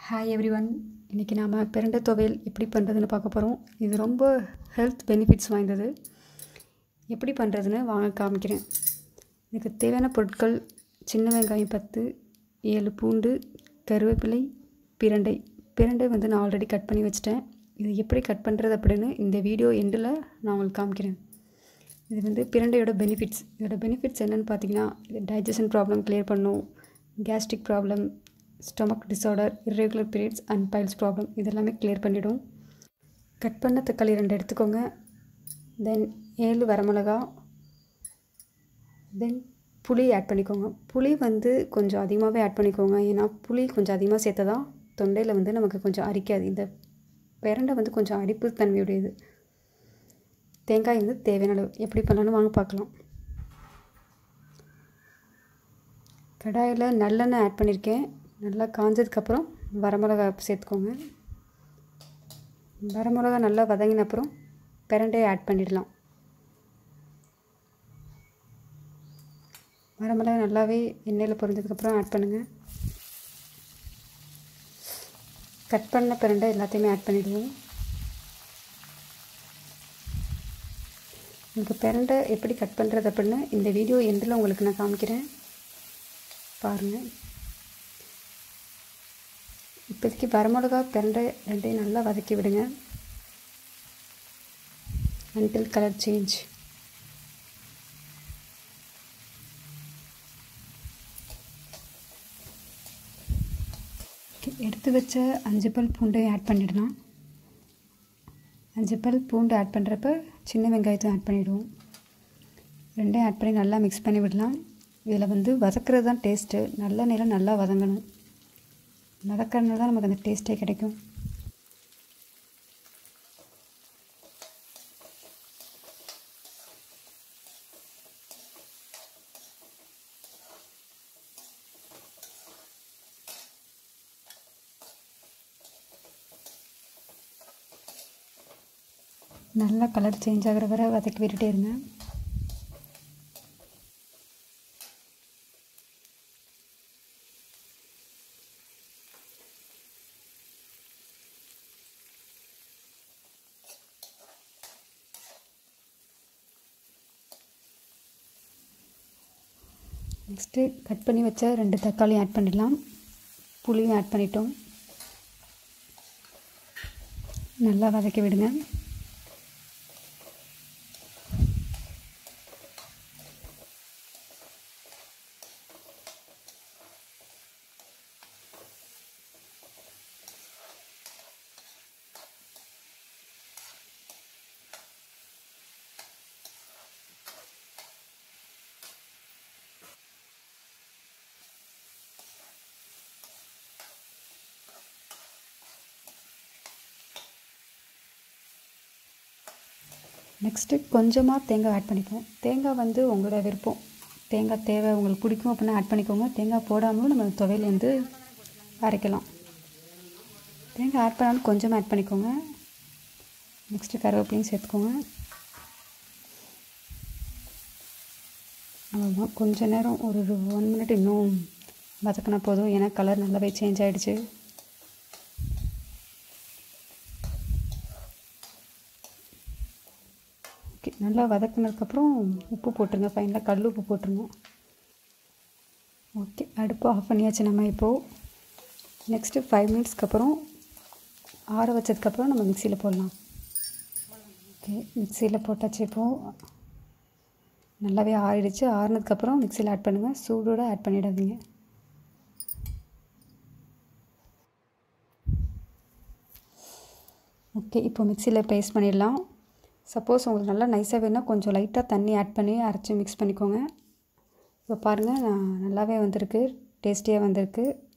hi every one இன்றைக்கி நாம் பிரண்டை துவையல் எப்படி பண்ணுறதுன்னு பார்க்க போகிறோம் இது ரொம்ப ஹெல்த் பெனிஃபிட்ஸ் வாய்ந்தது எப்படி பண்ணுறதுன்னு வாங்க காமிக்கிறேன் இதுக்கு தேவையான பொருட்கள் சின்ன வெங்காயம் பத்து ஏழு பூண்டு கருவேப்பிலை பிரண்டை பிரண்டை வந்து நான் ஆல்ரெடி கட் பண்ணி வச்சுட்டேன் இது எப்படி கட் பண்ணுறது அப்படின்னு இந்த வீடியோ எண்டில் நான் உங்களுக்கு காமிக்கிறேன் இது வந்து பிரண்டையோட பெனிஃபிட்ஸ் இதோட பெனிஃபிட்ஸ் என்னென்னு பார்த்தீங்கன்னா இது டைஜஷன் ப்ராப்ளம் கிளியர் பண்ணும் gastric problem stomach disorder irregular periods and piles problem இதெல்லாமே கிளியர் பண்ணிடும் கட் பண்ண தக்காளி ரெண்டு எடுத்துக்கோங்க தென் ஏழு வரமிளகா தென் புளி ஆட் பண்ணிக்கோங்க புளி வந்து கொஞ்சம் அதிகமாகவே ஆட் பண்ணிக்கோங்க ஏன்னா புளி கொஞ்சம் அதிகமாக சேர்த்தா தான் தொண்டையில் வந்து நமக்கு கொஞ்சம் அரிக்காது இந்த பிரண்டை வந்து கொஞ்சம் அரிப்பு தன்மையுடையது தேங்காய் வந்து தேவையான அளவு எப்படி பண்ணலான்னு வாங்க பார்க்கலாம் கடாயில் நல்லெண்ணெய் ஆட் பண்ணியிருக்கேன் நல்லா காஞ்சதுக்கப்புறம் வரமிளகா சேர்த்துக்கோங்க வரமிளகா நல்லா வதங்கின அப்புறம் பிரண்டையை ஆட் பண்ணிடலாம் வரமிளகா நல்லாவே எண்ணெயில் பொரிஞ்சதுக்கப்புறம் ஆட் பண்ணுங்கள் கட் பண்ண பிரண்டை எல்லாத்தையுமே ஆட் பண்ணிவிடுவோம் உங்களுக்கு பிரண்டை எப்படி கட் பண்ணுறது அப்படின்னு இந்த வீடியோ எண்டில் உங்களுக்கு நான் காமிக்கிறேன் பாருங்கள் இப்போதைக்கு வரமிளகா பிரண்டை ரெண்டையும் நல்லா வதக்கி விடுங்க அன்டில் கலர் சேஞ்ச் எடுத்து வச்ச அஞ்சு பல் பூண்டையும் ஆட் பண்ணிடலாம் அஞ்சு பல் பூண்டு ஆட் பண்ணுறப்ப சின்ன வெங்காயத்தையும் ஆட் பண்ணிவிடுவோம் ரெண்டையும் ஆட் பண்ணி நல்லா மிக்ஸ் பண்ணி விடலாம் இதில் வந்து வதக்கிறது தான் டேஸ்ட்டு நல்ல நேரம் நல்லா வதங்கணும் வதக்கிறதுனால தான் நமக்கு அந்த டேஸ்ட்டே கிடைக்கும் நல்லா கலர் சேஞ்ச் ஆகிற வரை வதக்கி விட்டுட்டே இருங்க நெக்ஸ்ட்டு கட் பண்ணி வச்ச ரெண்டு தக்காளியும் ஆட் பண்ணிடலாம் புளியும் ஆட் பண்ணிட்டோம் நல்லா வதக்கி விடுங்க நெக்ஸ்ட்டு கொஞ்சமாக தேங்காய் ஆட் பண்ணிப்போம் தேங்காய் வந்து உங்களோட விருப்பம் தேங்காய் தேவை உங்களுக்கு பிடிக்கும் அப்படின்னா ஆட் பண்ணிக்கோங்க தேங்காய் போடாமலும் நம்ம துவையல் வந்து அரைக்கலாம் தேங்காய் ஆட் பண்ணாலும் கொஞ்சமாக ஆட் பண்ணிக்கோங்க நெக்ஸ்ட்டு கருவேப்பிலையும் சேர்த்துக்கோங்க அவ்வளோதான் கொஞ்ச நேரம் ஒரு ஒன் மினிட் இன்னும் வதக்கினா போதும் ஏன்னா கலர் நல்லாவே சேஞ்ச் ஆகிடுச்சு ஓகே நல்லா வதக்குனதுக்கப்புறம் உப்பு போட்டுருங்க ஃபைனலாக கல் உப்பு போட்டுருங்க ஓகே அடுப்பு ஆஃப் பண்ணியாச்சு நம்ம இப்போது நெக்ஸ்ட்டு ஃபைவ் மினிட்ஸ்க்கு அப்புறம் ஆற வச்சதுக்கப்புறம் நம்ம மிக்சியில் போடலாம் ஓகே மிக்சியில் போட்டாச்சு இப்போது நல்லாவே ஆறிடுச்சு ஆறினதுக்கப்புறம் மிக்சியில் ஆட் பண்ணுங்கள் சூடோடு ஆட் பண்ணிடாதீங்க ஓகே இப்போ மிக்சியில் பேஸ்ட் பண்ணிடலாம் சப்போஸ் உங்களுக்கு நல்லா நைஸாக வேணால் கொஞ்சம் லைட்டாக தண்ணி ஆட் பண்ணி அரைச்சி மிக்ஸ் பண்ணிக்கோங்க இப்போ பாருங்கள் நான் நல்லாவே வந்திருக்கு டேஸ்டியாக வந்திருக்கு